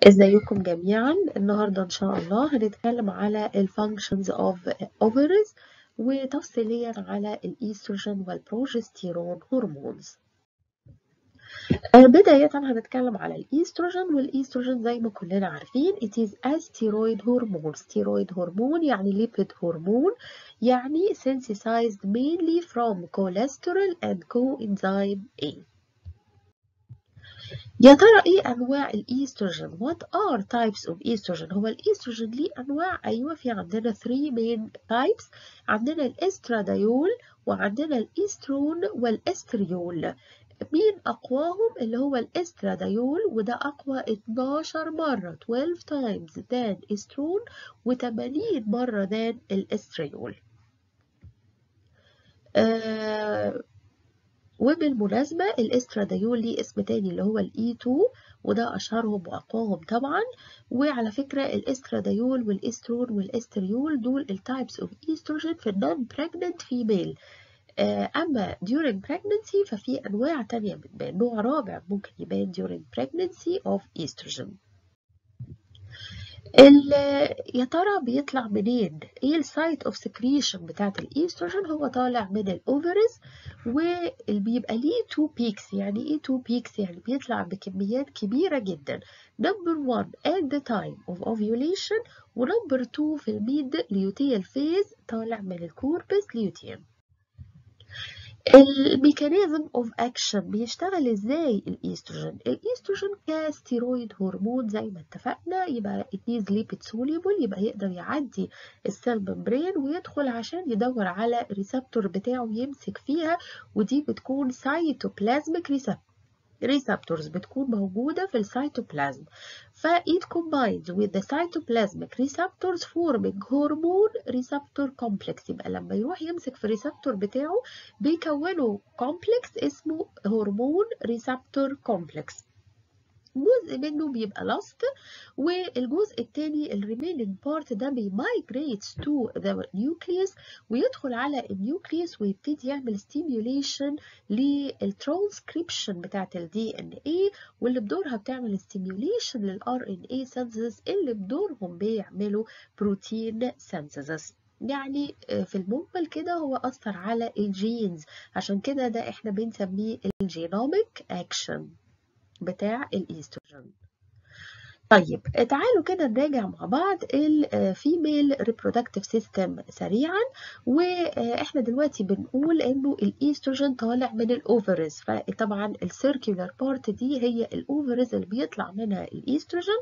ازيكم جميعا النهاردة ان شاء الله هنتكلم على ال functions of ovaries وتفصيليا على الايستروجين والبروجستيرون هرمونز بداية هنتكلم على الايستروجين والايستروجين زي ما كلنا عارفين it is a steroid hormone steroid hormone يعني lipid hormone يعني synthesized mainly from cholesterol and coenzyme A يا ترى ايه انواع الايستروجين what are types of estrogen هو الايستروجين ليه انواع ايوه في عندنا 3 main types عندنا الاستراديول وعندنا الايسترون والاستريول مين اقواهم اللي هو الاستراديول وده اقوى 12 مره 12 times than استرون و80 مره than الاستريول آه وبالمناسبة الاستراديول ليه اسم تاني اللي هو الاي 2 وده أشهرهم وأقواهم طبعا وعلى فكرة الاستراديول والاسترون والاستريول دول التايبس اوف ايستروجين في النون بريجننت فيميل أما during pregnancy ففي أنواع تانية بتبان نوع رابع ممكن يبان during pregnancy of estrogen يا ترى بيطلع منين ايه السايت اوف سكريشن بتاعت الايستروجين هو طالع من الاوفرز وبيبقى ليه تو بيكس يعني ايه تو بيكس يعني بيطلع بكميات كبيره جدا نمبر 1 at the time of ovulation ونمبر 2 في الميد ليوتيال فيز طالع من الكوربس ليوتيوم الميكانيزم اوف اكشن بيشتغل ازاي الايستروجين الايستروجين كستيرويد هرمون زي ما اتفقنا يبقى اتنيز ليبيد سوليبل يبقى يقدر يعدي السيل ممبرين ويدخل عشان يدور على الريسبتور بتاعه يمسك فيها ودي بتكون سايتوبلازميك ريسبتور receptors بتكون موجودة في السيتوبلازم ف it combines with the cytoplasmic receptors forming hormone receptor complex يبقى لما يروح يمسك في الريسبتور بتاعه بيكونوا complex اسمه هرمون receptor complex جزء منه بيبقى لاست والجزء التاني الريميننج بارت ده بيمايجريتس تو ذا نيوكليوس ويدخل على النيوكليوس ويبتدي يعمل ستيميوليشن للترانسكريبشن بتاعت الدي ان اي واللي بدورها بتعمل ستيميوليشن للار ان اي سينثيسيس اللي بدورهم بيعملوا بروتين سينثيسيس يعني في المجمل كده هو أثر على الجينز عشان كده ده احنا بنسميه الجينوميك اكشن بتاع الايستروجين طيب تعالوا كده نراجع مع بعض الفيميل ريبرودكتيف سيستم سريعا واحنا دلوقتي بنقول انه الايستروجين طالع من الاوفرز فطبعا السيركيولار بارت دي هي الاوفرز اللي بيطلع منها الايستروجين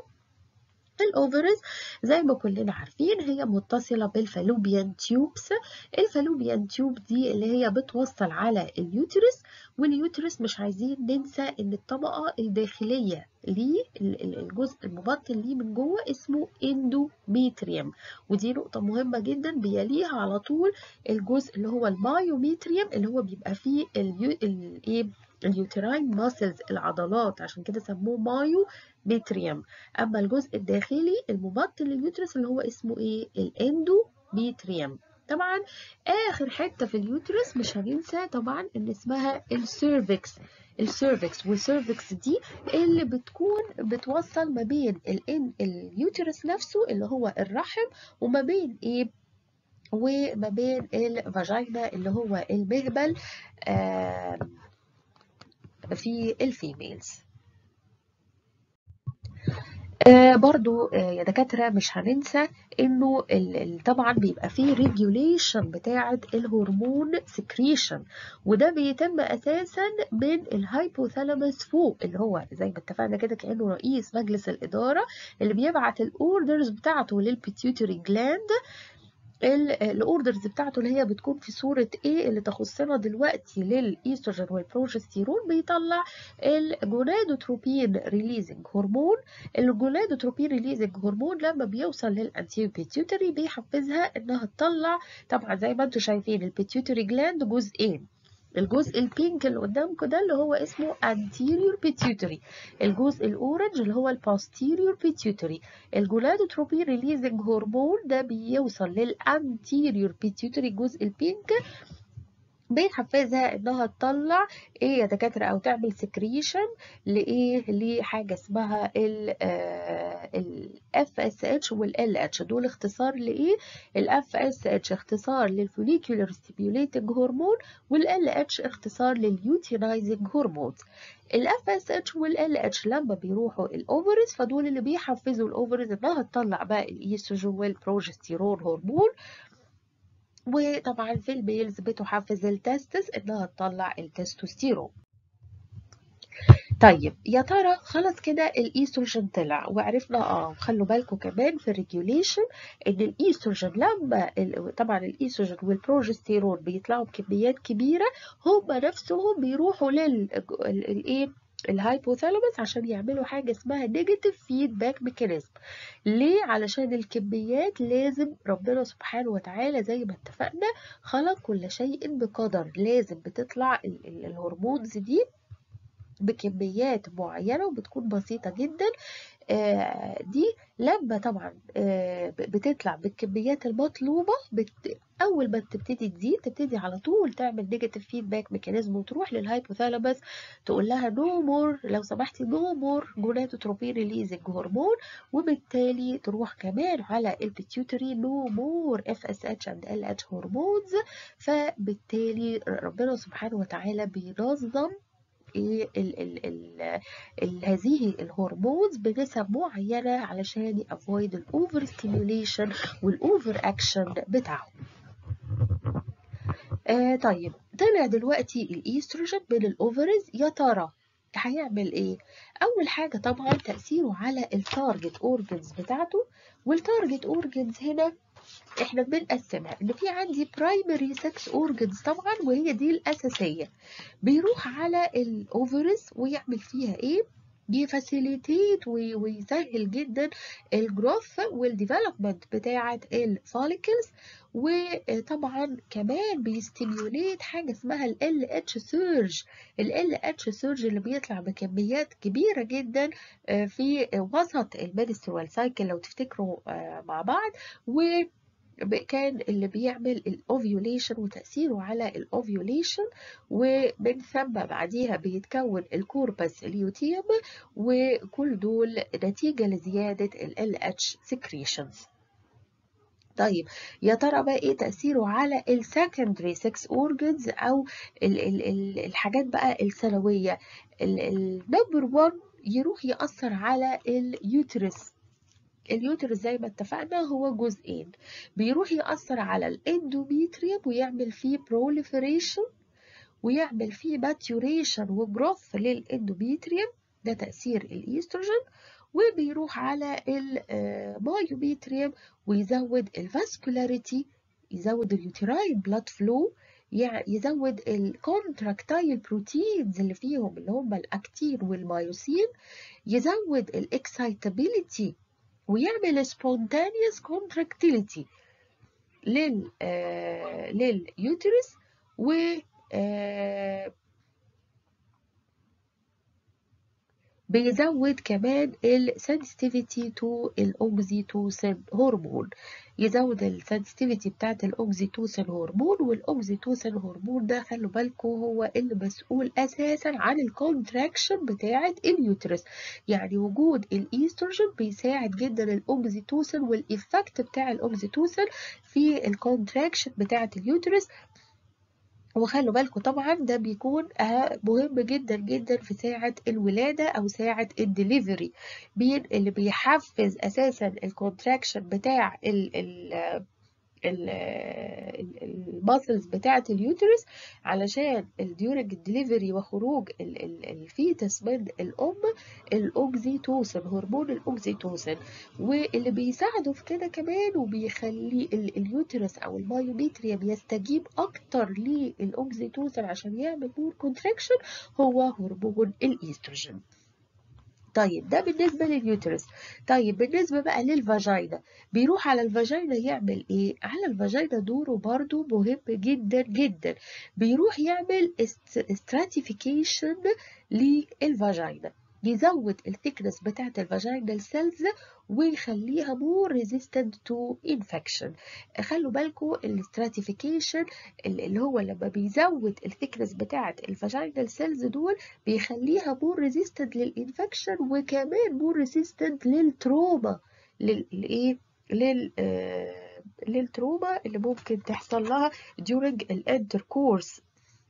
الاوفرز زي ما كلنا عارفين هي متصله بالفالوبيان تيوبس الفالوبيان تيوب دي اللي هي بتوصل على اليوترس واليوترس مش عايزين ننسى ان الطبقه الداخليه ليه الجزء المبطن ليه من جوه اسمه اندوميتريوم ودي نقطه مهمه جدا بيليها على طول الجزء اللي هو المايوميتريوم اللي هو بيبقى فيه الايه اليوتراين ماسلز العضلات عشان كده سموه مايو ميتريوم اما الجزء الداخلي المبطن لليوترس اللي هو اسمه ايه الاندوميتريوم طبعا اخر حته في اليوترس مش هننسى طبعا ان اسمها السيرفكس السيرفكس والسيرفكس دي اللي بتكون بتوصل ما بين اليوترس نفسه اللي هو الرحم وما بين ايه وما بين الفاجينا اللي هو المهبل آه في الفيميلز آه برضو آه يا دكاترة مش هننسى انه طبعا بيبقى فيه ريجوليشن بتاعة الهرمون سكريشن وده بيتم اساسا من الهايبوثالاموس فوق اللي هو زي ما اتفقنا كده كأنه رئيس مجلس الإدارة اللي بيبعت الاوردرز بتاعته للبيتيوتري جلاند الاوردرز بتاعته اللي هي بتكون في صورة ايه اللي تخصنا دلوقتي للايستروجين والبروجستيرون بيطلع الجونادوتروبين ريليزنج هرمون الجونادوتروبين ريليزنج هرمون لما بيوصل للانتيو بيتيوتري بيحفزها انها تطلع طبعا زي ما انتم شايفين البيتيوتري جلاند جزئين الجزء البينك اللي قدامكم ده اللي هو اسمه anterior pituitary الجزء الاورنج اللي هو البوستيريور pituitary الجولادوتروبين ريليزنج هرمون ده بيوصل للانتيريور pituitary الجزء البينك بيحفزها انها تطلع ايه يا دكاتره او تعمل سكريشن لايه لحاجه اسمها ال اف اس اتش والال اتش دول اختصار لايه الاف اس اتش اختصار للفوليكولر ستيميوليتنج هرمون والال اتش اختصار لليوتينايزنج هرمون الاف اس اتش والال اتش لما بيروحوا الاوفرز فدول اللي بيحفزوا الاوفرز انها تطلع بقى الايستروجين والبروجستيرون هرمون وطبعا في الميلز بتحفز التستس انها تطلع التستوستيرون طيب يا ترى خلاص كده الايستروجين طلع وعرفنا اه خلوا بالكم كمان في الريجوليشن ان الايستروجين لما طبعا الايستروجين والبروجستيرون بيطلعوا بكميات كبيره هم نفسهم بيروحوا لل الايه الهايبوثالاموس عشان يعملوا حاجة اسمها نيجاتيف فيدباك ميكانيزم ليه؟ علشان الكميات لازم ربنا سبحانه وتعالى زي ما اتفقنا خلق كل شيء بقدر لازم بتطلع الهرمونز دي بكميات معينة وبتكون بسيطة جدا دي لما طبعا بتطلع بالكميات المطلوبة بت... أول ما تبتدي تزيد تبتدي على طول تعمل نيجاتيف فيدباك ميكانيزم وتروح للهايبوثالاموس تقول لها نو مور لو سمحتي نو مور جوناتوتروبين ريليزنج هرمون وبالتالي تروح كمان على البيتيوتري نو مور اف اس اتش اند ال اتش هرمونز فبالتالي ربنا سبحانه وتعالى بينظم ايه ال ال ال ال هذه الهرمونز بنسب معينة علشان avoid الاوفر ستيميوليشن والاوفر اكشن بتاعهم آه طيب طلع دلوقتي الايستروجين من الاوفرز يا ترى هيعمل ايه اول حاجه طبعا تاثيره على التارجت اورجنز بتاعته والتارجت اورجنز هنا احنا بنقسمها ان في عندي برايمري سكس اورجنز طبعا وهي دي الاساسيه بيروح على الاوفرز ويعمل فيها ايه بيفاسيليتيت ويسهل جدا الجروث والديفلوبمنت بتاعه الفوليكلز وطبعا كمان بيستيميوليت حاجه اسمها ال اتش سيرج ال اتش سيرج اللي بيطلع بكميات كبيره جدا في وسط المينسترال سايكل لو تفتكروا مع بعض و كان اللي بيعمل الاوفيوليشن وتأثيره على الاوفيوليشن ومن ثم بعديها بيتكون الكوربس اليوتيوم وكل دول نتيجة لزيادة ال LH secretions طيب يا ترى بقى ايه تأثيره على السكندري سكس اورجنز او ال ال ال الحاجات بقى الثانوية النمبر 1 يروح يأثر على اليوترس اليوترس زي ما اتفقنا هو جزئين بيروح يأثر على الاندوميتريوم ويعمل فيه proliferation ويعمل فيه maturation وجروث للاندوميتريوم ده تأثير الايستروجين وبيروح على المايوميتريوم ويزود الفاسكولاريتي يزود اليوتراين بلاد فلو يزود الكونتراكتايل بروتينز اللي فيهم اللي هم الاكتين والمايوسين يزود الاكسايتابيليتي ويعمل spontaneous contractility لل آه لليوترس و آه بيزود كمان السنسيتيفيتي تو الاوكسيتوسين هرمون يزود السنسيتيفيتي بتاعت الاوكسيتوسين هرمون والاوكسيتوسين هرمون ده خلوا بالكم هو اللي مسؤول اساسا عن الكونتراكشن بتاعت اليوترس يعني وجود الايستروجين بيساعد جدا الاوكسيتوسين والايفكت بتاع الاوكسيتوسين في الكونتراكشن بتاعت اليوترس وخلوا بالكم طبعا ده بيكون مهم جدا جدا في ساعة الولادة أو ساعة الدليفري بين اللي بيحفز أساسا الكونتراكشن بتاع ال ال الماسلز بتاعة اليوترس علشان الديورنج الدليفري وخروج الفيتس من الأم الأوكسيتوسن هرمون الأوكسيتوسن واللي بيساعده في كده كمان وبيخلي اليوترس أو المايوميتريوم يستجيب أكتر للأوكسيتوسن عشان يعمل مور كونتراكشن هو هرمون الإيستروجين طيب ده بالنسبة لليوترس طيب بالنسبة بقى للفاجينا بيروح على الفاجينا يعمل ايه على الفاجينا دوره برضو مهم جدا جدا بيروح يعمل استراتيفيكيشن للفاجينا يزود الثيكنس بتاعت الفاجينال سيلز ويخليها more resistant to infection خلوا بالكم الاستراتيفيكيشن اللي هو لما بيزود الثيكنس بتاعت الفاجينال سيلز دول بيخليها more resistant للانفكشن وكمان more resistant للتروما للايه لل آه للتروما اللي ممكن تحصل لها during الانتركورس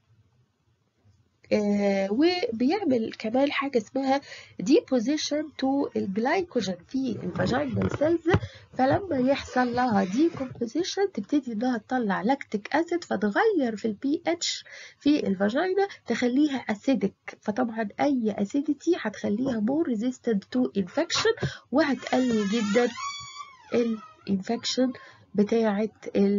آه وبيعمل كمان حاجة اسمها deposition to الجلايكوجين في الفاجينال سيلز فلما يحصل لها decomposition تبتدي انها تطلع لاكتيك اسيد فتغير في البي اتش في الفاجينا تخليها اسيدك فطبعا اي اسيديتي هتخليها more resistant to infection وهتقلل جدا الانفكشن بتاعة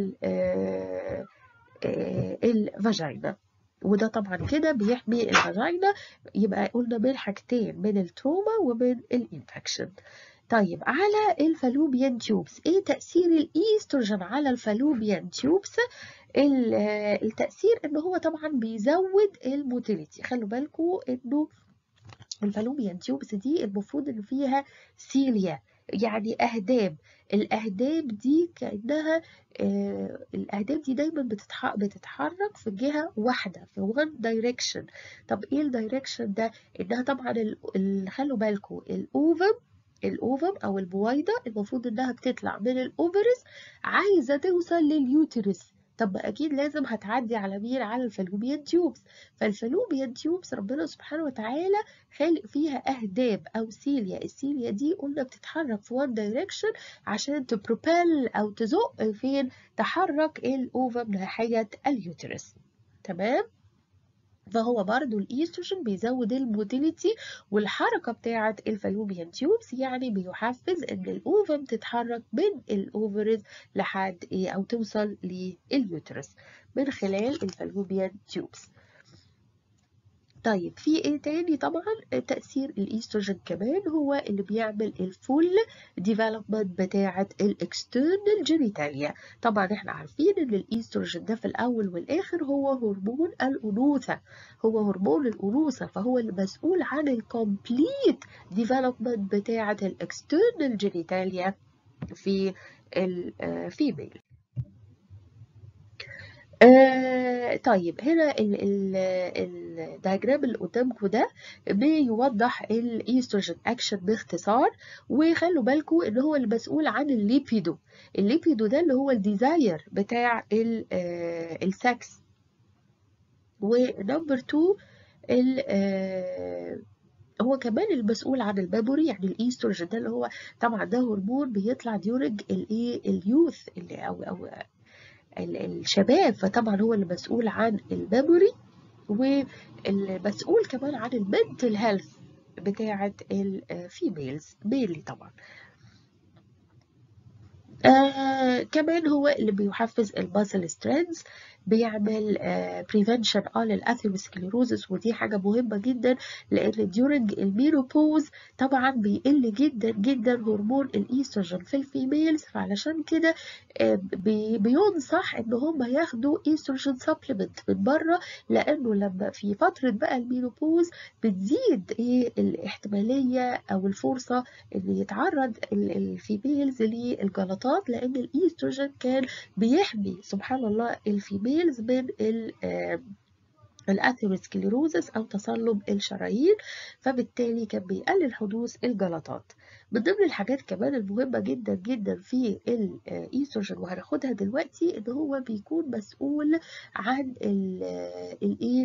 الفاجينا وده طبعا كده بيحمي الفاجينا يبقى قلنا من حاجتين من التروما ومن الانفكشن طيب على الفالوبيان تيوبس ايه تأثير الايستروجين على الفالوبيان تيوبس التأثير ان هو طبعا بيزود الموتيليتي خلوا بالكم انه الفالوبيان تيوبس دي المفروض ان فيها سيليا يعني أهداب الأهداب دي كأنها آه الأهداب دي دايما بتتح... بتتحرك في جهة واحدة في one direction طب إيه الدايركشن ده؟ إنها طبعا ال... خلوا بالكم الأوفم الأوفم أو البويضة المفروض إنها بتطلع من الأوفرس عايزة توصل لليوترس طب أكيد لازم هتعدي على مين على الفالوبيان تيوبس فالفالوبيان تيوبس ربنا سبحانه وتعالى خالق فيها أهداب أو سيليا السيليا دي قلنا بتتحرك في وان دايركشن عشان تبروبل أو تزق فين تحرك الأوفم ناحية اليوترس تمام فهو برضو الايستروجين بيزود الموتيليتي والحركة بتاعة الفالوبيان تيوبس يعني بيحفز ان الاوفم تتحرك من الاوفرز لحد ايه او توصل لليوترس من خلال الفالوبيان تيوبس طيب في ايه تاني طبعا تأثير الايستروجين كمان هو اللي بيعمل الفول ديفلوبمنت بتاعة الاكسترنال جينيتاليا طبعا احنا عارفين ان الايستروجين ده في الاول والاخر هو هرمون الانوثة هو هرمون الانوثة فهو المسؤول عن الكومبليت ديفلوبمنت بتاعة الاكسترنال جينيتاليا في الفيميل آه طيب هنا الدياجرام اللي قدامكم ده بيوضح الايستروجين اكشن باختصار وخلوا بالكم ان هو المسؤول عن الليبيدو الليبيدو ده اللي هو الديزاير بتاع السكس ونمبر 2 هو كمان المسؤول عن الميموري يعني الايستروجين ده اللي هو طبعا ده هرمون بيطلع ديورنج الايه اليوث اللي او او الشباب فطبعا هو المسؤول عن الميموري والمسؤول كمان عن المنتل هيلث بتاعة الفيميلز ميلي طبعا آه كمان هو اللي بيحفز الماسل سترينث بيعمل بريفنشن اه للاثيروسكليروزس ودي حاجه مهمه جدا لان ديورنج المينوبوز طبعا بيقل جدا جدا هرمون الايستروجين في الفيميلز فعلشان كده آه بي بينصح ان هم ياخدوا ايستروجين سبلمنت من بره لانه لما في فتره بقى المينوبوز بتزيد ايه الاحتماليه او الفرصه ان يتعرض الفيميلز للجلطات لان الايستروجين كان بيحمي سبحان الله الفيميل الفيميلز من الاثيروسكليروزس او تصلب الشرايين فبالتالي كان بيقلل حدوث الجلطات من ضمن الحاجات كمان المهمه جدا جدا في الايستروجين وهناخدها دلوقتي ان هو بيكون مسؤول عن الايه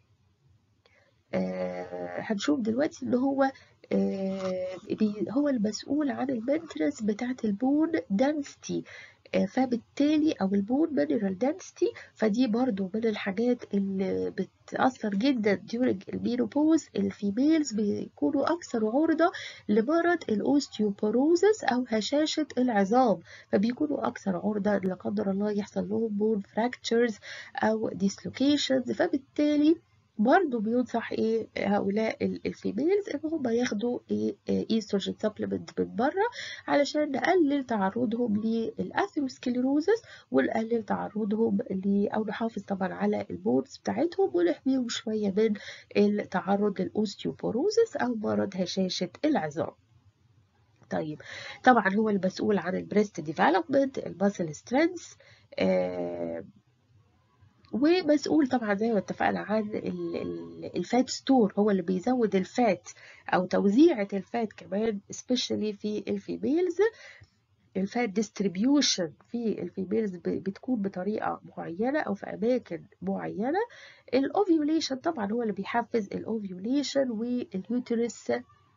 آه هنشوف دلوقتي ان هو آه هو المسؤول عن المنترس بتاعت البون دانستي فبالتالي او البون مينرال دنسيتي فدي برضو من الحاجات اللي بتأثر جدا during المينوبوز الفيميلز بيكونوا أكثر عرضة لمرض الأوستيوبوروزس أو هشاشة العظام فبيكونوا أكثر عرضة لا قدر الله يحصل لهم بون فراكتشرز أو ديسلوكيشنز فبالتالي برضه بينصح ايه هؤلاء الفيميلز ان هم ياخدوا ايه ايستروجين سبلمنت من بره علشان نقلل تعرضهم للاثيروسكليروزس ونقلل تعرضهم ل او نحافظ طبعا على البونز بتاعتهم ونحميهم شويه من التعرض للاوستيوبوروزس او مرض هشاشه العظام طيب طبعا هو المسؤول عن البريست ديفلوبمنت الماسل سترينث آه ومسؤول طبعا زي ما اتفقنا عن الفات ستور هو اللي بيزود الفات او توزيعة الفات كمان especially في الفيميلز الفات ديستريبيوشن في الفيميلز بتكون بطريقة معينة أو في أماكن معينة الأوفيوليشن طبعا هو اللي بيحفز الأوفيوليشن واليوترس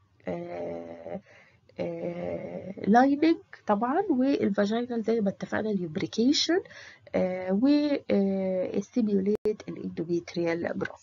لايننج طبعا والفاجينال زي ما اتفقنا اليوبريكيشن وستيميوليت الاندوميتريال جروث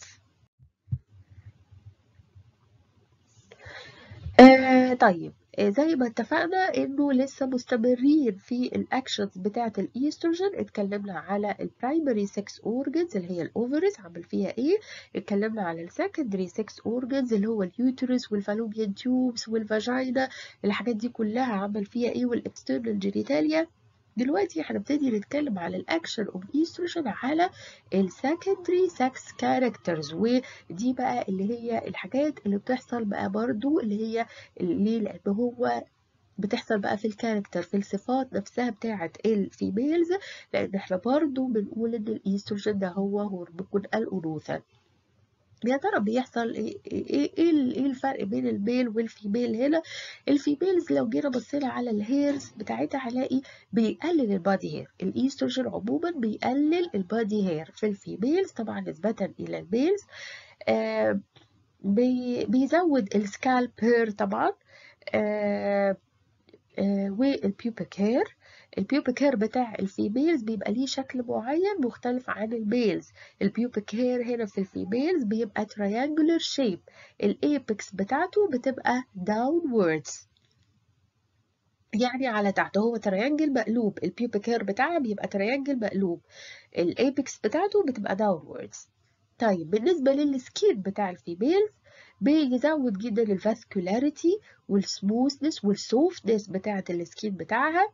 طيب زي ما اتفقنا انه لسه مستمرين في الاكشنز بتاعه الايستروجين اتكلمنا على البرايمري 6 اورجنز اللي هي الاوفرز عمل فيها ايه اتكلمنا على السكندري 6 اورجنز اللي هو اليوترس والفالوبيان تيوبس والفاجينا الحاجات دي كلها عمل فيها ايه والاكسترنال جينيتاليا دلوقتي هنبتدي نتكلم على الاكشن اوف ايستروجين على السكندري سكس كاركترز ودي بقى اللي هي الحاجات اللي بتحصل بقى برضو اللي هي ليه لان هو بتحصل بقى في الكاركتر في الصفات نفسها بتاعة الفيميلز لان احنا برضو بنقول ان الايستروجين ده هو هرمون الانوثة يا ترى بيحصل ايه ايه ايه الفرق بين الميل والفيميل هنا الفيميلز لو جينا بصينا على الهيرز بتاعتها هنلاقي بيقلل البادي هير الايستروجين عموما بيقلل البادي هير في الفيميلز طبعا نسبة الى الميلز آه بي بيزود السكالب هير طبعا آه آه والبيوبيك هير البيوبيك هير بتاع الفيميلز بيبقى ليه شكل معين مختلف عن الميلز البيوبيك هير هنا في الفيميلز بيبقى triangular shape الايبكس بتاعته بتبقى downwards يعني على تحت هو تريانجل مقلوب البيوبيك هير بتاعها بيبقى تريانجل مقلوب الايبكس بتاعته بتبقى downwards طيب بالنسبة للسكين بتاع الفيميلز بيزود جدا الفاسكولاريتي والسموثنس والسوفتنس بتاعة السكين بتاعها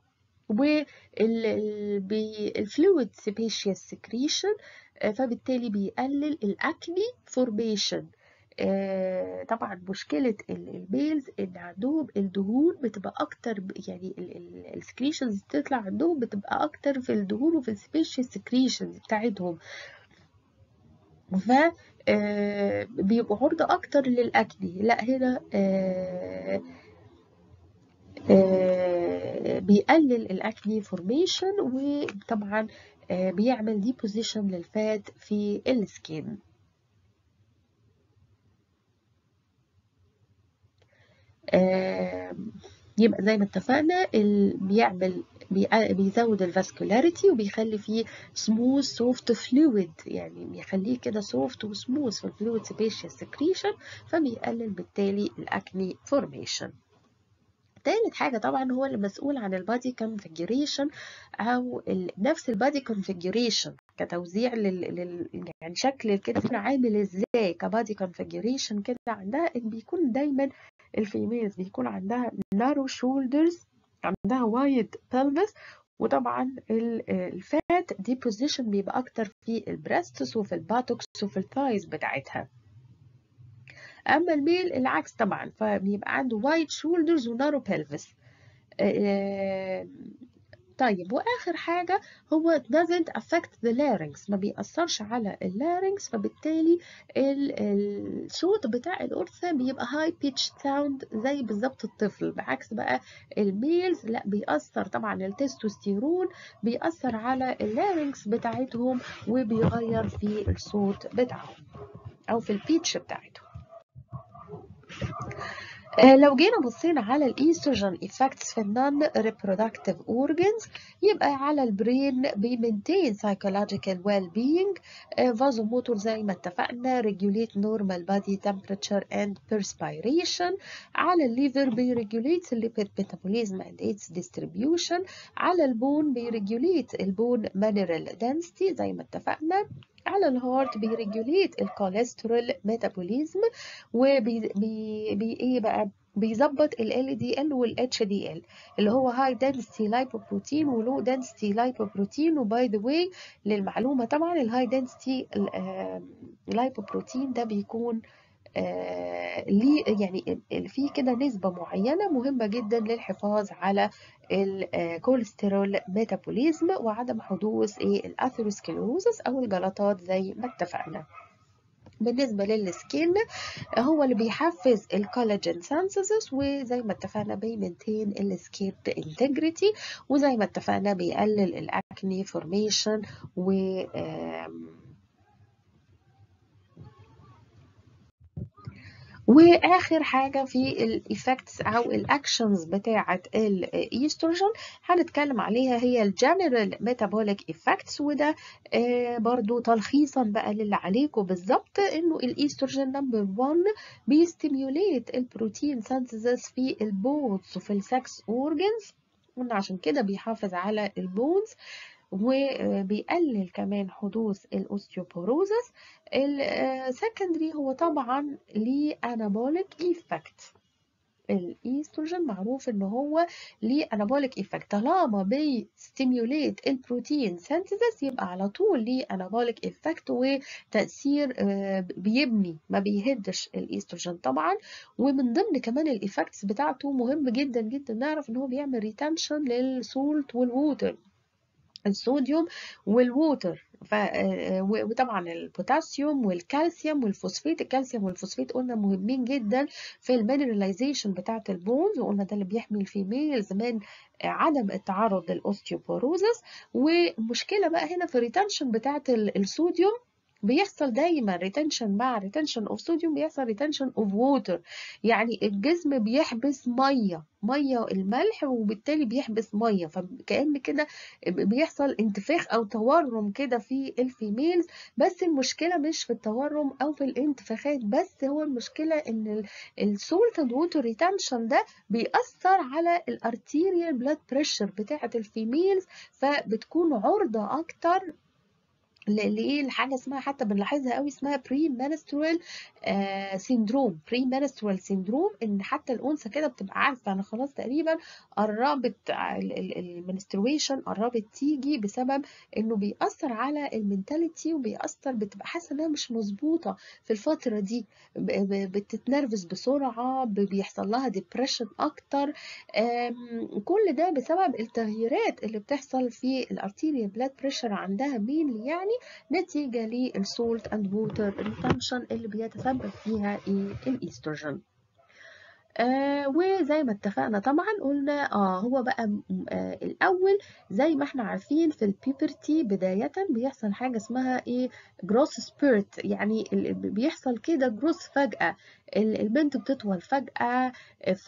والفلويد سيبيشيس سكريشن فبالتالي بيقلل الاكني فورميشن طبعا مشكلة الميلز ان عندهم الدهون بتبقى اكتر يعني السكريشنز بتطلع عندهم بتبقى اكتر في الدهون وفي السبيشيس سكريشنز بتاعتهم ف بيبقوا عرضة اكتر للاكني لا هنا آه آه بيقلل الاكني فورميشن وطبعا آه بيعمل ديبوزيشن للفات في السكين آه يبقى زي ما اتفقنا بيعمل بيزود الفاسكولاريتي وبيخلي فيه سموث سوفت فلويد يعني بيخليه كده سوفت وسموث في الفلويد سبيشال سكريشن فبيقلل بالتالي الاكني فورميشن تالت حاجة طبعا هو اللي مسؤول عن البادي كونفيجريشن أو نفس البادي كونفيجريشن كتوزيع لل... لل... يعني شكل كده عامل ازاي كبادي كونفيجريشن كده عندها ان بيكون دايما الفيميلز بيكون عندها نارو شولدرز عندها وايد pelvis وطبعا الفات ديبوزيشن بيبقى اكتر في البريستس وفي الباتوكس وفي الثايز بتاعتها اما الميل العكس طبعا فبيبقى عنده وايد شولدرز ونارو بلفس طيب واخر حاجه هو doesn't affect the larynx ما بيأثرش على اللارynx فبالتالي الصوت بتاع الانثى بيبقى high pitched sound زي بالظبط الطفل بعكس بقى الميلز لا بيأثر طبعا التستوستيرون بيأثر على اللارynx بتاعتهم وبيغير في الصوت بتاعهم او في البيتش بتاعتهم لو جينا بصينا على الايستروجين effects في النون reproductive organs يبقى على البرين بيمنتين psychological well being vasomotor زي ما اتفقنا regulate normal body temperature and perspiration على الليفر بيريجوليت lipid metabolism and its distribution على البون بيريجوليت البون mineral density زي ما اتفقنا على الهارت بيريجوليت الكوليسترول ميتابوليزم وبي بي بي ايه بقى بيظبط ال LDL وال HDL اللي هو هاي density lipoprotein ولو density lipoprotein وباي ذا واي للمعلومة طبعا الهاي density lipoprotein ده بيكون آه ليه يعني في كده نسبة معينة مهمة جدا للحفاظ على الكوليسترول ميتابوليزم وعدم حدوث ايه الاثيروسكليروزس او الجلطات زي ما اتفقنا بالنسبة للسكين هو اللي بيحفز الكولاجين سانسيسس وزي ما اتفقنا بيمنتين السكين انتجريتي وزي ما اتفقنا بيقلل الاكني فورميشن و واخر حاجه في الايفكتس او الاكشنز بتاعه الايستروجين هنتكلم عليها هي الجنرال ميتابوليك ايفكتس وده آه برضو تلخيصا بقى للي عليكم بالظبط انه الايستروجين نمبر 1 بيستيميوليت البروتين سينثيسيس في البونز وفي السكس اورجنز قلنا عشان كده بيحافظ على البونز وبيقلل كمان حدوث الاوستيوبوروزس السكندري هو طبعا ليه انابوليك ايفكت الايستروجين معروف ان هو ليه انابوليك ايفكت طالما بيستيميوليت البروتين سينثيسيس يبقى على طول ليه انابوليك ايفكت وتاثير بيبني ما بيهدش الايستروجين طبعا ومن ضمن كمان الايفكتس بتاعته مهم جدا جدا نعرف ان هو بيعمل ريتنشن للسولت والووتر الصوديوم والووتر ف... وطبعا البوتاسيوم والكالسيوم والفوسفيت الكالسيوم والفوسفيت قلنا مهمين جدا في المينراليزيشن بتاعه البونز وقلنا ده اللي بيحمي الفيميلز من عدم التعرض للاوستيوبوروزس ومشكله بقى هنا في الريتنشن بتاعه الصوديوم بيحصل دايما ريتنشن مع ريتنشن اوف صوديوم بيحصل ريتنشن اوف ووتر يعني الجسم بيحبس ميه ميه الملح وبالتالي بيحبس ميه فكأن كده بيحصل انتفاخ او تورم كده في الفيميلز بس المشكله مش في التورم او في الانتفاخات بس هو المشكله ان السولت اند ووتر ريتنشن ده بيأثر على الارتيريال بلاد بريشر بتاعه الفيميلز فبتكون عرضه اكتر لايه الحاجه اسمها حتى بنلاحظها قوي اسمها بري منسترال سيندروم بري منسترال سيندروم ان حتى الانثى كده بتبقى عارفه انا خلاص تقريبا قربت المنسترويشن قربت تيجي بسبب انه بيأثر على المينتاليتي وبيأثر بتبقى حاسه انها مش مظبوطه في الفتره دي بتتنرفز بسرعه بيحصل لها ديبريشن اكتر كل ده بسبب التغييرات اللي بتحصل في الارتيريال بلاد بريشر عندها مين يعني نتيجة للسولت اند ووتر ريتنشن اللي بيتسبب فيها ايه الايستروجين آه وزي ما اتفقنا طبعا قلنا اه هو بقى آه الاول زي ما احنا عارفين في البيبرتي بداية بيحصل حاجة اسمها ايه جروس سبيرت يعني بيحصل كده جروس فجأة البنت بتطول فجأة ف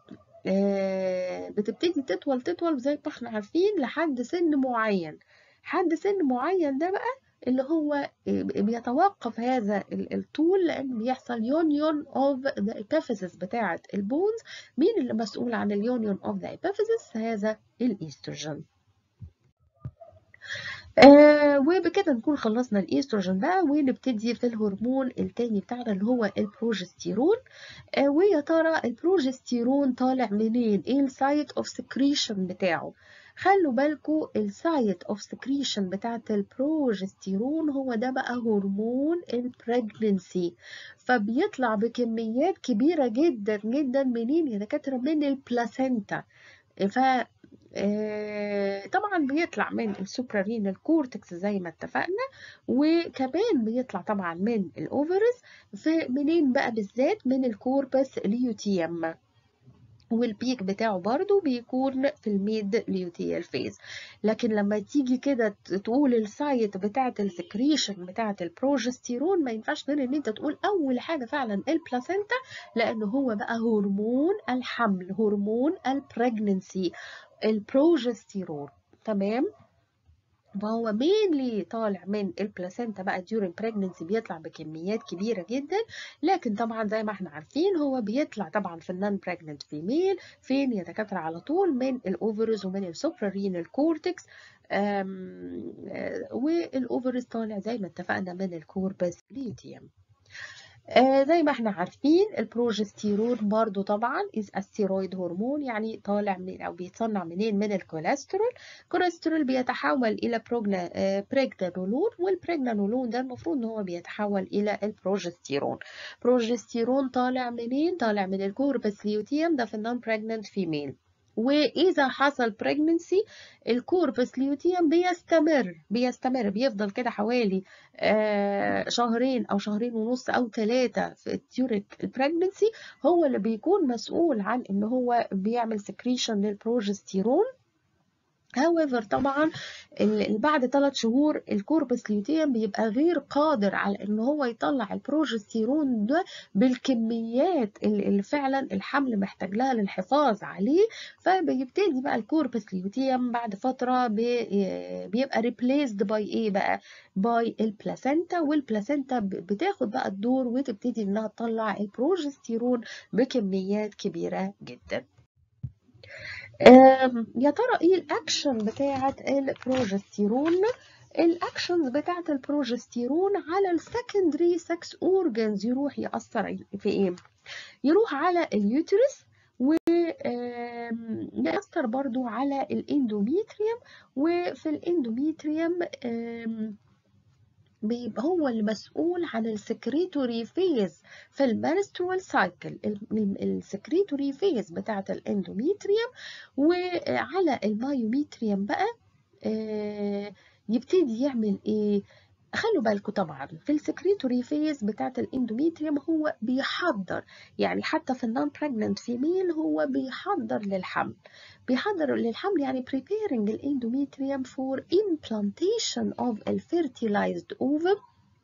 آه بتبتدي تطول تطول زي ما احنا عارفين لحد سن معين حد سن معين ده بقى اللي هو بيتوقف هذا الطول لان بيحصل يونيون اوف ذا ابيفيسيس بتاعه البونز مين اللي مسؤول عن اليونيون اوف ذا ابيفيسيس هذا الايستروجين آه وبكده نكون خلصنا الايستروجين بقى ونبتدي في الهرمون التاني بتاعنا اللي هو البروجستيرون آه ويا ترى البروجستيرون طالع منين ايه السايت اوف سكريشن بتاعه خلوا بالكوا السايت اوف سكريشن بتاعت البروجستيرون هو ده بقى هرمون البريجننسي فبيطلع بكميات كبيرة جدا جدا منين يا دكاترة من البلاسينتا ف طبعا بيطلع من السوبرارينال كورتكس زي ما اتفقنا وكمان بيطلع طبعا من الاوفرز فمنين بقى بالذات من الكوربس ليوتيم والبيك بتاعه برضو بيكون في الميد ليوتيال فيز لكن لما تيجي كده تقول السايت بتاعه السكريشن بتاعه البروجستيرون ما ينفعش غير ان انت تقول اول حاجه فعلا البلاسينتا لان هو بقى هرمون الحمل هرمون البريجننسي البروجستيرون تمام وهو mainly طالع من البلاسينتا بقى during pregnancy بيطلع بكميات كبيرة جدا لكن طبعا زي ما احنا عارفين هو بيطلع طبعا في النون pregnant female فين يا دكاترة على طول من الاوفرز ومن السوبرارينال كورتكس والاوفرز طالع زي ما اتفقنا من الكوربس ليوتيوم آه زي ما احنا عارفين البروجستيرون برضو طبعا is a steroid هرمون يعني طالع من او بيتصنع منين من الكوليسترول الكوليسترول بيتحول الى بروجنا آه بريجنانولون والبريجنانولون ده المفروض ان هو بيتحول الى البروجستيرون بروجستيرون طالع منين طالع من الكوربس ليوتيوم ده في النون بريجنانت فيميل وإذا حصل pregnancy الكوربس ليوتيوم بيستمر بيستمر بيفضل كده حوالي آه شهرين أو شهرين ونص أو ثلاثة في during البريجنسي هو اللي بيكون مسؤول عن إن هو بيعمل secretion للبروجستيرون however طبعا بعد ثلاث شهور الكوربس ليوتيوم بيبقى غير قادر على ان هو يطلع البروجستيرون ده بالكميات اللي فعلا الحمل محتاج لها للحفاظ عليه فبيبتدي بقى الكوربس ليوتيوم بعد فتره بيبقى ريبليسد باي ايه بقى باي البلاسينتا والبلاسينتا بتاخد بقى الدور وتبتدي انها تطلع البروجستيرون بكميات كبيره جدا يا ترى ايه الاكشن بتاعه البروجستيرون الاكشنز بتاعه البروجستيرون على السكندري سكس اورجانز يروح ياثر في ايه يروح على اليوترس ويأثر برضو على الاندوميتريوم وفي الاندوميتريوم بيبقى هو المسؤول عن السكريتوري فيز في المنسترول سايكل السكريتوري فيز بتاعة الاندوميتريوم وعلى المايوميتريوم بقى يبتدي يعمل ايه خلوا بالكم طبعا في السكريتوري فيز بتاعت الاندوميتريوم هو بيحضر يعني حتى في النون pregnant فيميل هو بيحضر للحمل بيحضر للحمل يعني preparing الاندوميتريوم for implantation of a fertilized ovum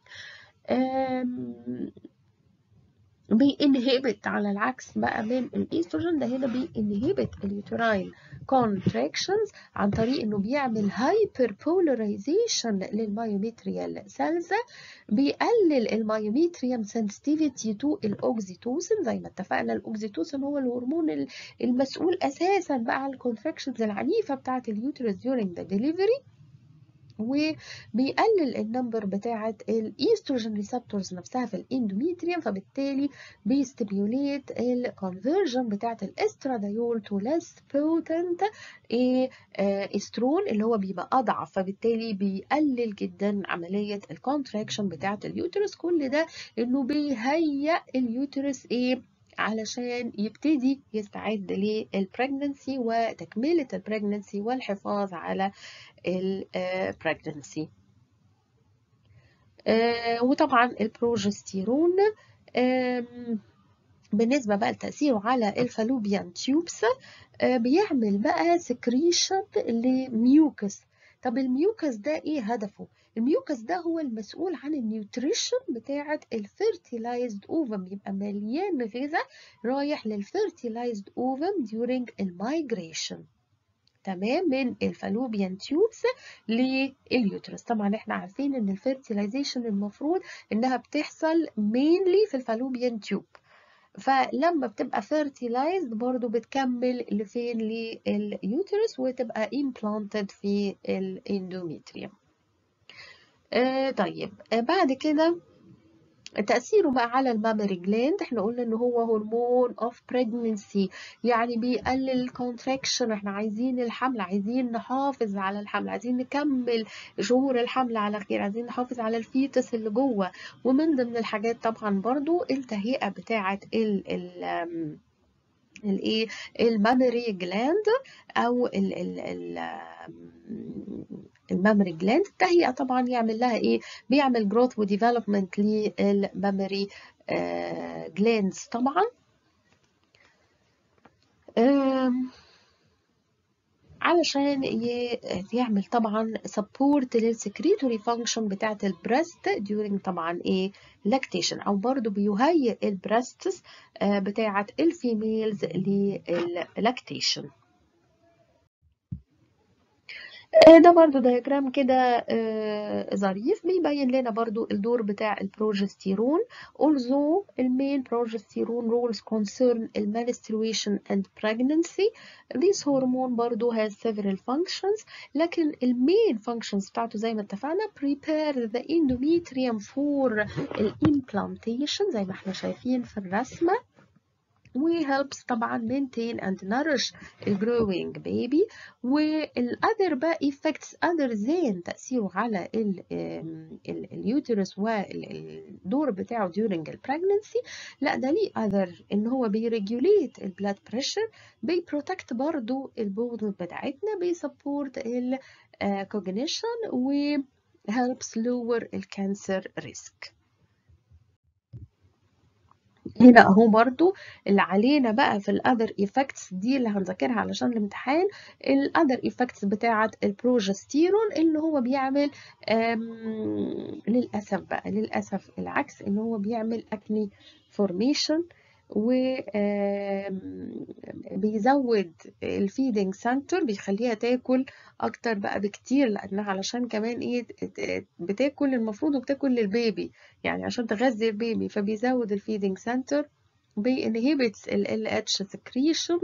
بينهبت على العكس بقى من الايستروجين ده هنا بينهبت اليوتراين contractions عن طريق انه بيعمل hyperpolarization للمايوميتريال سيلز بيقلل المايوميتريوم sensitivity to الاوكسيتوسين زي ما اتفقنا الاوكسيتوسين هو الهرمون المسؤول اساسا بقى عن الكونتراكشنز العنيفه بتاعه اليوترس during the delivery وبيقلل النمبر بتاعة الايستروجين ريسبتورز نفسها في الاندوميتريوم فبالتالي بيستيميوليت الكونفرجن بتاعة الاستراديول تو ليس بوتنت استرون اللي هو بيبقى اضعف فبالتالي بيقلل جدا عملية الكونتراكشن بتاعة اليوترس كل ده انه بيهيئ اليوترس ايه علشان يبتدي يستعد للبريجننسي وتكملة البريجننسي والحفاظ على البريجننسي وطبعا البروجستيرون بالنسبة بقى لتأثيره على الفالوبيان تيوبس بيعمل بقى سكريشن لميوكس طب الميوكس ده ايه هدفه الميوكس ده هو المسؤول عن النيوتريشن بتاعة الفيرتيلايزد اوفم يبقى مليان غذاء رايح للفيرتيلايزد اوفم during المايجريشن تمام من الفالوبيان تيوبس لليوترس طبعا احنا عارفين ان الفيرتيلايزيشن المفروض انها بتحصل mainly في الفالوبيان تيوب فلما بتبقى fertilized برضو بتكمل لفين لليوترس وتبقى implanted في الاندوميتريوم آه طيب آه بعد كده تأثيره بقى على المامري جلاند احنا قلنا ان هو هرمون اوف pregnancy يعني بيقلل الكونتراكشن احنا عايزين الحمل عايزين نحافظ على الحمل عايزين نكمل شهور الحمل على خير عايزين نحافظ على الفيتس اللي جوه ومن ضمن الحاجات طبعا برضو التهيئة بتاعة ال ال الايه المامري جلاند او ال ال ال المامري جلاند التهيئة طبعا يعمل لها ايه بيعمل جروث وديفلوبمنت للمامري جلاندز طبعا علشان يعمل طبعا سبورت للسكريتوري فانكشن بتاعة البريست during طبعا ايه لاكتيشن او برضو بيهيئ البريستس بتاعة الفيميلز لللاكتيشن آه، ده برضو دياجرام كده آه، ظريف بيبين لنا برضو الدور بتاع البروجستيرون although المين progesterone rules concern menstruation and pregnancy this hormone برضو has several functions لكن المين functions بتاعته زي ما اتفقنا prepare the endometrium for implantation زي ما احنا شايفين في الرسمة و helps طبعا maintain and nourish the growing baby والother بقى effects other than تأثيره على اليوترس والدور بتاعه during the pregnancy لا ده ليه other ان هو بيريجوليت البلاد بريشر بيبروتكت برضو البون بتاعتنا بيسبورت الكوجنيشن و helps lower الكانسر risk هنا اهو برضو اللي علينا بقى في الاذر ايفكتس دي اللي هنذاكرها علشان الامتحان الاذر ايفكتس بتاعه البروجستيرون اللي هو بيعمل للاسف بقى للاسف العكس ان هو بيعمل اكني فورميشن وبيزود الفيدنج سنتر بيخليها تاكل اكتر بقى بكتير لانها علشان كمان ايه بتاكل المفروض وبتاكل للبيبي يعني عشان تغذي البيبي فبيزود الفيدنج سنتر بينهبت ال LH secretion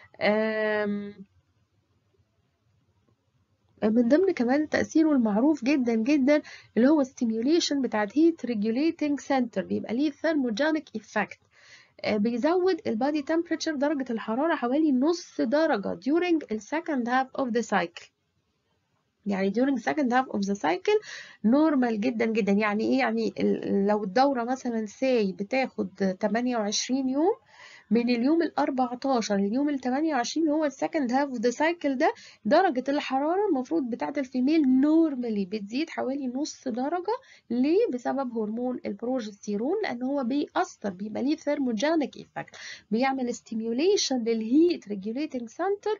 من ضمن كمان تأثيره المعروف جدا جدا اللي هو stimulation بتاعت heat regulating center بيبقى ليه thermogenic effect بيزود البادي تمبريتشر درجة الحرارة حوالي نص درجة during the second half of the cycle يعني during second half of the cycle normal جدا جدا يعني ايه يعني لو الدورة مثلا ساي بتاخد 28 يوم من اليوم ال 14 لليوم ال 28 هو السكند هاف اوف ذا سايكل ده درجة الحرارة المفروض بتاعة الفيميل نورمالي بتزيد حوالي نص درجة ليه؟ بسبب هرمون البروجستيرون لأن هو بيأثر بيبقى ليه ثيرموجينيك ايفكت بيعمل ستيميوليشن للهيت ريجوليتنج سنتر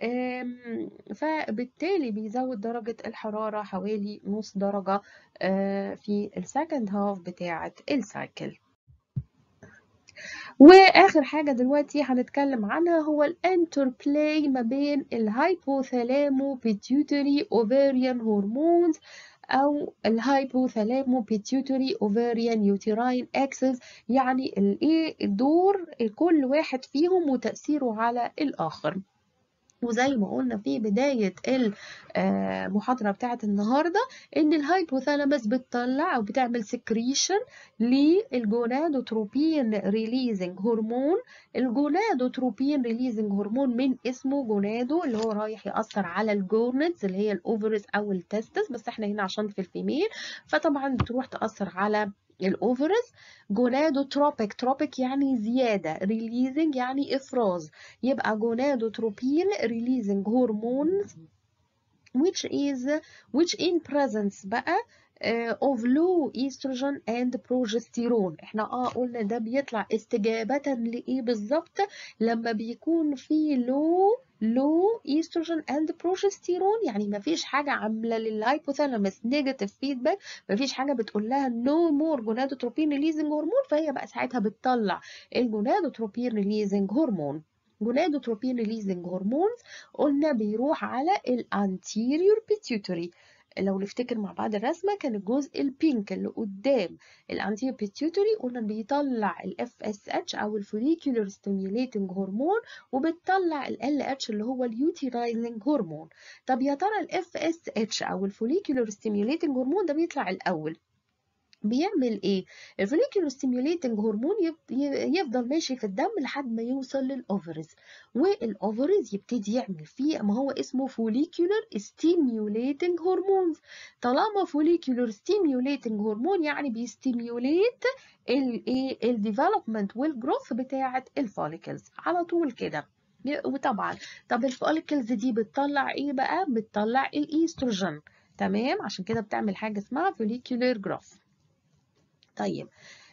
فبالتالي بيزود درجة الحرارة حوالي نص درجة في السكند هاف بتاعة السايكل واخر حاجه دلوقتي هنتكلم عنها هو الانتربلاي ما بين الهايبوثالامو بيتيوتري اوفيريان هرمونز او الهايبوثالامو بيتيوتري اوفيريان يوتيراين اكسس يعني الايه الدور كل واحد فيهم وتاثيره على الاخر وزي ما قلنا في بداية المحاضرة بتاعت النهاردة إن الهايبوثالاموس بتطلع أو بتعمل سكريشن للجونادوتروبين ريليزنج هرمون الجونادوتروبين ريليزنج هرمون من اسمه جونادو اللي هو رايح يأثر على الجونتس اللي هي الأوفرز أو التستس بس احنا هنا عشان في الفيميل فطبعا بتروح تأثر على الاوفرز جونادوتروبيك تروبيك يعني زيادة ريليزنج يعني إفراز يبقى جونادوتروبين ريليزنج هرمونز which is which in presence بقى uh, of low estrogen and progesterone احنا اه قلنا ده بيطلع استجابة لإيه بالظبط لما بيكون في low low estrogen and progesterone يعني ما فيش حاجة عاملة للهايبوثالاموس negative feedback ما فيش حاجة بتقول لها no more gonadotropin releasing hormone فهي بقى ساعتها بتطلع الجونادوتروبين releasing هرمون جونادوتروبين ريليزنج هرمونز قلنا بيروح على الانتيريور بيتيوتري لو نفتكر مع بعض الرسمة كان الجزء البينك اللي قدام الانتيريور بيتيوتري قلنا بيطلع الاف اس اتش او الفوليكولر ستيميوليتنج هرمون وبتطلع ال اتش اللي هو اليوتيرايزنج هرمون طب يا ترى الاف اس اتش او الفوليكولر ستيميوليتنج هرمون ده بيطلع الاول بيعمل ايه الفوليكولر ستيميوليتنج هرمون يفضل ماشي في الدم لحد ما يوصل للاوفرز والاوفرز يبتدي يعمل فيه ما هو اسمه فوليكولر ستيميوليتنج هرمونز طالما فوليكولر ستيميوليتنج هرمون يعني بيستيميوليت الايه الديفلوبمنت والجروث بتاعه الفوليكلز على طول كده وطبعا طب الفوليكلز دي بتطلع ايه بقى بتطلع الايستروجين تمام عشان كده بتعمل حاجه اسمها فوليكولر جروث طيب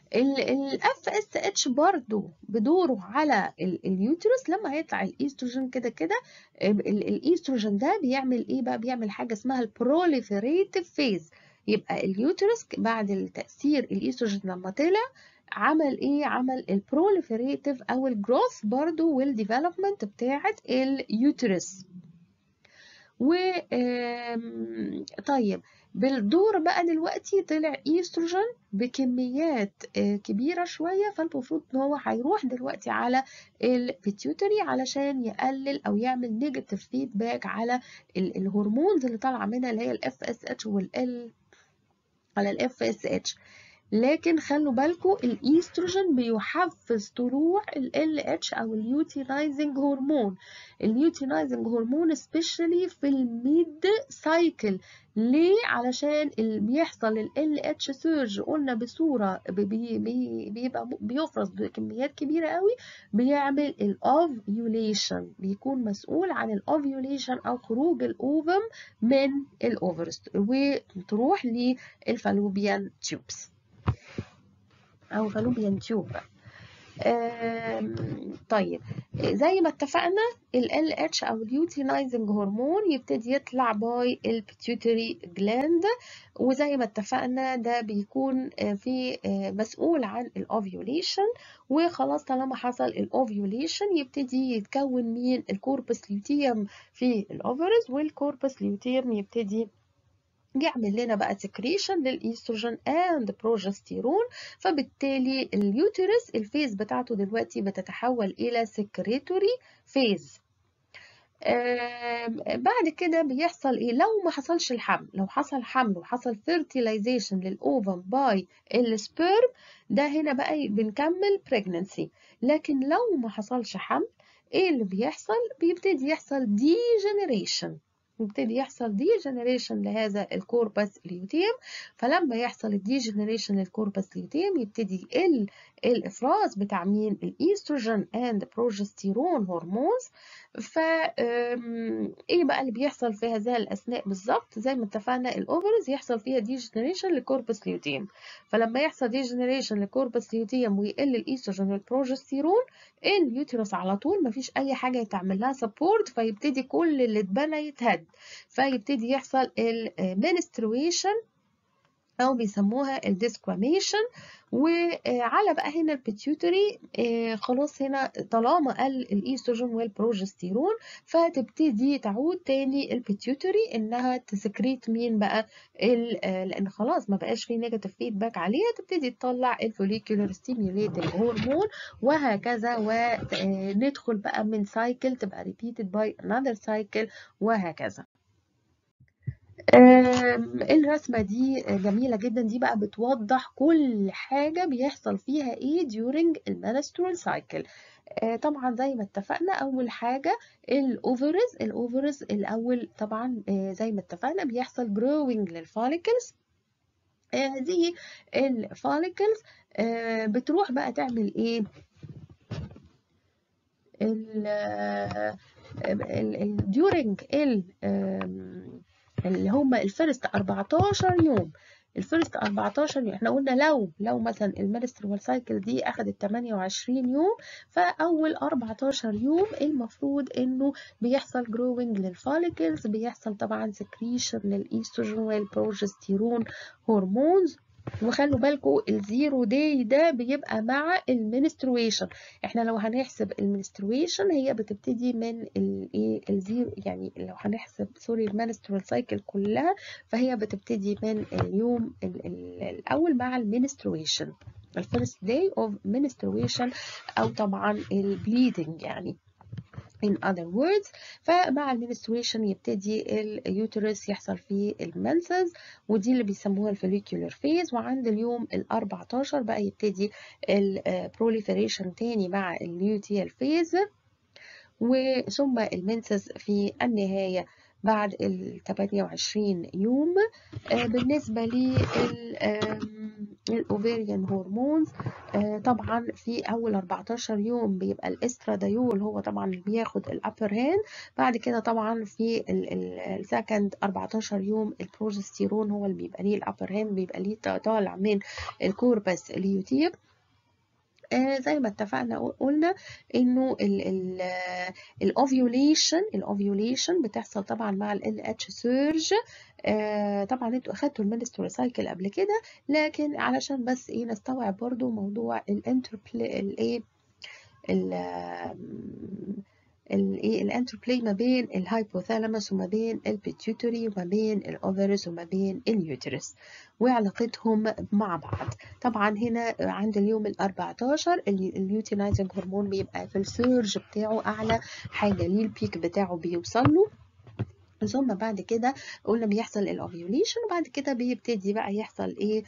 الاف اس اتش برضو بدوره على اليوترس لما هيطلع الايستروجين كده كده الايستروجين ده بيعمل ايه بقى بيعمل حاجه اسمها البروليفريتيف فيز يبقى اليوترس بعد التاثير الايستروجين لما طلع عمل ايه عمل البروليفريتيف او الجروث برضو والديفلوبمنت بتاعه اليوترس و آم، طيب بالدور بقى دلوقتي طلع ايستروجين بكميات آه، كبيرة شوية فالمفروض ان هو هيروح دلوقتي على البيتيوتري علشان يقلل او يعمل نيجاتيف فيدباك على ال- الهرمونز اللي طالعة منها اللي هي الاف اس اتش والال على الاف اس اتش لكن خلوا بالكم الايستروجين بيحفز طلوع ال LH او اليوتينايزنج هرمون اليوتينايزنج هرمون سبيشالي في الميد سايكل ليه علشان اللي بيحصل ال LH سيرج قلنا بصورة بي بي بيبقى م- بيفرز بكميات كبيرة قوي بيعمل الاوفيوليشن بيكون مسؤول عن الاوفيوليشن او خروج الاوفم من الاوفرز وتروح للفالوبيان تيوبس او فالوبيان تيوب آم، طيب زي ما اتفقنا ال LH او اليوتينايزنج هرمون يبتدي يطلع باي البيتيوتري جلاند وزي ما اتفقنا ده بيكون آه، في آه، مسؤول عن الاوفيوليشن وخلاص طالما حصل الاوفيوليشن يبتدي يتكون مين الكوربس ليوتيوم في الاوفرز والكوربس ليوتيوم يبتدي يعمل لنا بقى سكريشن للايستروجين اند بروجستيرون فبالتالي اليوتيرس الفيز بتاعته دلوقتي بتتحول الى سكريتوري فيز بعد كده بيحصل ايه لو ما حصلش الحمل لو حصل حمل وحصل fertilization للاوفم باي السبيرم ده هنا بقى بنكمل pregnancy لكن لو ما حصلش حمل ايه اللي بيحصل بيبتدي يحصل degeneration يبتدي يحصل ديجنريشن لهذا الكوربس ليوتيم فلما يحصل الديجنريشن للكوربس ليوتيم يبتدي يقل الافراز بتاع مين الايستروجين اند بروجستيرون هرمونز ف آم، ايه بقى اللي بيحصل في هذه الاثناء بالظبط زي ما اتفقنا الاوفرز يحصل فيها ديجنريشن للكوربس ليوتيم فلما يحصل ديجنريشن للكوربس ليوتيم ويقل الايستروجين والبروجستيرون اليوتيروس على طول مفيش اي حاجه يتعمل لها سبورت فيبتدي كل اللي اتبنى يتهد فيبتدي يحصل المنسترويشن او بيسموها الديسكواميشن وعلى بقى هنا البيتيوتري خلاص هنا طالما قل الايستروجين والبروجستيرون فتبتدي تعود تاني البيتيوتري انها تسكريت مين بقى ال- آه، لان خلاص ما بقاش في نيجاتيف فيدباك عليها تبتدي تطلع الفوليكولار ستيميوليتنج هرمون وهكذا وندخل بقى من سايكل تبقى repeated by another cycle وهكذا آم، الرسمة دي جميلة جدا دي بقى بتوضح كل حاجة بيحصل فيها ايه during المنسترول cycle آه، طبعا زي ما اتفقنا اول حاجة الاوفرز الاوفرز الاول طبعا آه، زي ما اتفقنا بيحصل growing للفوليكلز دي الفوليكلز بتروح بقى تعمل ايه ال ال ال during ال آم، اللي هم الفيرست 14 يوم الفيرست 14 يوم احنا قلنا لو لو مثلا المنسترول سايكل دي اخدت 28 يوم فاول 14 يوم المفروض انه بيحصل جروينج للفوليكلز بيحصل طبعا سكريشن للايستروجين والبروجستيرون هرمونز وخلوا بالكم الزيرو داي ده بيبقى مع المنسترويشن احنا لو هنحسب المنسترويشن هي بتبتدي من الايه الزيرو يعني لو هنحسب سوري المنسترول سايكل كلها فهي بتبتدي من اليوم ال ال الاول مع المنسترويشن الفيرست داي اوف menstruation او طبعا البليدنج يعني in other words فمع المنسترويشن يبتدي اليوترس يحصل فيه المنسز ودي اللي بيسموها الفوليكولر فيز وعند اليوم ال 14 بقى يبتدي البروليفريشن تاني مع اليوتيال فيز وثم المنسز في النهاية بعد ال 28 يوم آه، بالنسبة للأوفيريان هرمونز طبعا في أول 14 يوم بيبقى الاسترادايول هو طبعا اللي بياخد الأبر هاند بعد كده طبعا في السكند 14 يوم البروجستيرون هو اللي بيبقى ليه الأبر هاند بيبقى ليه طالع من الكوربس اليوتيب آه زي ما اتفقنا قلنا انه الاوفيوليشن الاوفيوليشن بتحصل طبعا مع ال اتش سيرج آه طبعا انتوا اخدتوا المنسترول سايكل قبل كده لكن علشان بس ايه نستوعب برضو موضوع الانتربل الايه الايه الانتربلاي ما بين الهايبوثالاموس وما بين البيتيوتري وما بين الاوفرز وما بين اليوترس وعلاقتهم مع بعض طبعا هنا عند اليوم ال 14 اليوتينايزنج هرمون بيبقى في السيرج بتاعه اعلى حاجه ليه البيك بتاعه بيوصل له ثم بعد كده قلنا بيحصل الاوفيوليشن وبعد كده بيبتدي بقى يحصل ايه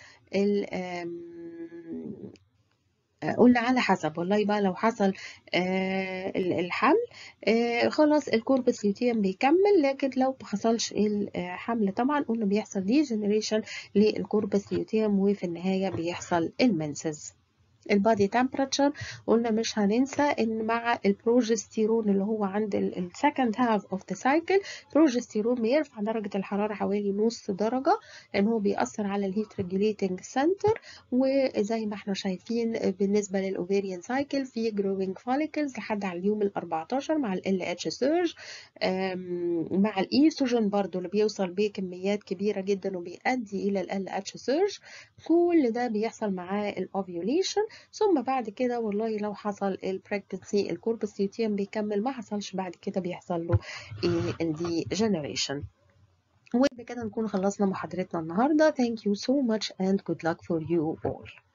قلنا على حسب والله بقى لو حصل آه الحمل آه خلاص الكوربس لوتيوم بيكمل لكن لو ما حصلش الحمل طبعا قلنا بيحصل ديجنريشن للكوربس لوتيوم وفي النهاية بيحصل المنسز البادي تمبراتشر قلنا مش هننسى ان مع البروجستيرون اللي هو عند السكند هاف اوف ذا سايكل بروجستيرون بيرفع درجه الحراره حوالي نص درجه لان هو بيأثر على الهيت ريجوليتنج سنتر وزي ما احنا شايفين بالنسبه للاوفيريان سايكل في جروينج فوليكلز لحد على اليوم ال 14 مع ال اتش سيرج مع الايستروجين برضو اللي بيوصل بكميات كبيره جدا وبيؤدي الى ال اتش سيرج كل ده بيحصل معاه الاوفيوليشن ثم بعد كده والله لو حصل البريجنسي الكوربس ليوتيوم بيكمل ما حصلش بعد كده بيحصل له ايه الدي جنريشن وبكده نكون خلصنا محاضرتنا النهارده thank you so much and good luck for you all